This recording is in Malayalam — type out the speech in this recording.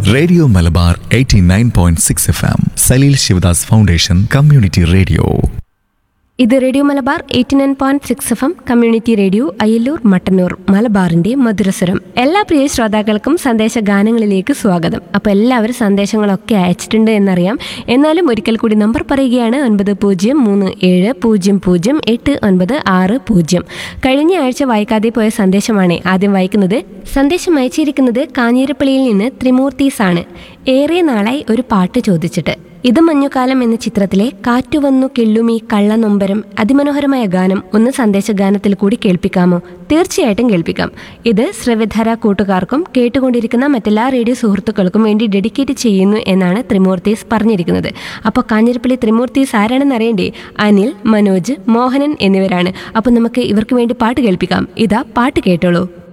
radio Malabar 89.6 F M Saleel Sivadas foundation community radio ഇത് radio Malabar eighty nine point six F M community radio Ayyallur Mattannur മലബാറിന്റെ മധുരസ്വരം എല്ലാ പ്രിയ ശ്രോതാക്കൾക്കും സന്ദേശ ഗാനങ്ങളിലേക്ക് സ്വാഗതം അപ്പോൾ എല്ലാവരും സന്ദേശങ്ങളൊക്കെ അയച്ചിട്ടുണ്ട് എന്നറിയാം എന്നാലും ഒരിക്കൽ കൂടി നമ്പർ പറയുകയാണ് ഒൻപത് പൂജ്യം മൂന്ന് ഏഴ് പൂജ്യം പൂജ്യം എട്ട് ഒൻപത് ആറ് പൂജ്യം കഴിഞ്ഞ ആഴ്ച വായിക്കാതെ പോയ സന്ദേശമാണ് ആദ്യം വായിക്കുന്നത് സന്ദേശം അയച്ചിരിക്കുന്നത് കാഞ്ഞിരപ്പള്ളിയിൽ നിന്ന് ത്രിമൂർത്തീസ് ആണ് ഏറെ നാളായി ഒരു പാട്ട് ചോദിച്ചിട്ട് ഇത് മഞ്ഞുകാലം എന്ന ചിത്രത്തിലെ കാറ്റുവന്നു കിള്ളുമീ കള്ളനൊമ്പരം അതിമനോഹരമായ ഗാനം ഒന്ന് സന്ദേശഗാനത്തിൽ കൂടി കേൾപ്പിക്കാമോ തീർച്ചയായിട്ടും കേൾപ്പിക്കാം ഇത് ശ്രവ്യധാര കൂട്ടുകാർക്കും കേട്ടുകൊണ്ടിരിക്കുന്ന മറ്റെല്ലാ റേഡിയോ സുഹൃത്തുക്കൾക്കും വേണ്ടി ഡെഡിക്കേറ്റ് ചെയ്യുന്നു എന്നാണ് ത്രിമൂർത്തീസ് പറഞ്ഞിരിക്കുന്നത് അപ്പോൾ കാഞ്ഞിരപ്പള്ളി ത്രിമൂർത്തീസ് ആരാണെന്ന് അറിയണ്ടേ അനിൽ മനോജ് മോഹനൻ എന്നിവരാണ് അപ്പോൾ നമുക്ക് ഇവർക്ക് വേണ്ടി പാട്ട് കേൾപ്പിക്കാം ഇതാ പാട്ട് കേട്ടോളൂ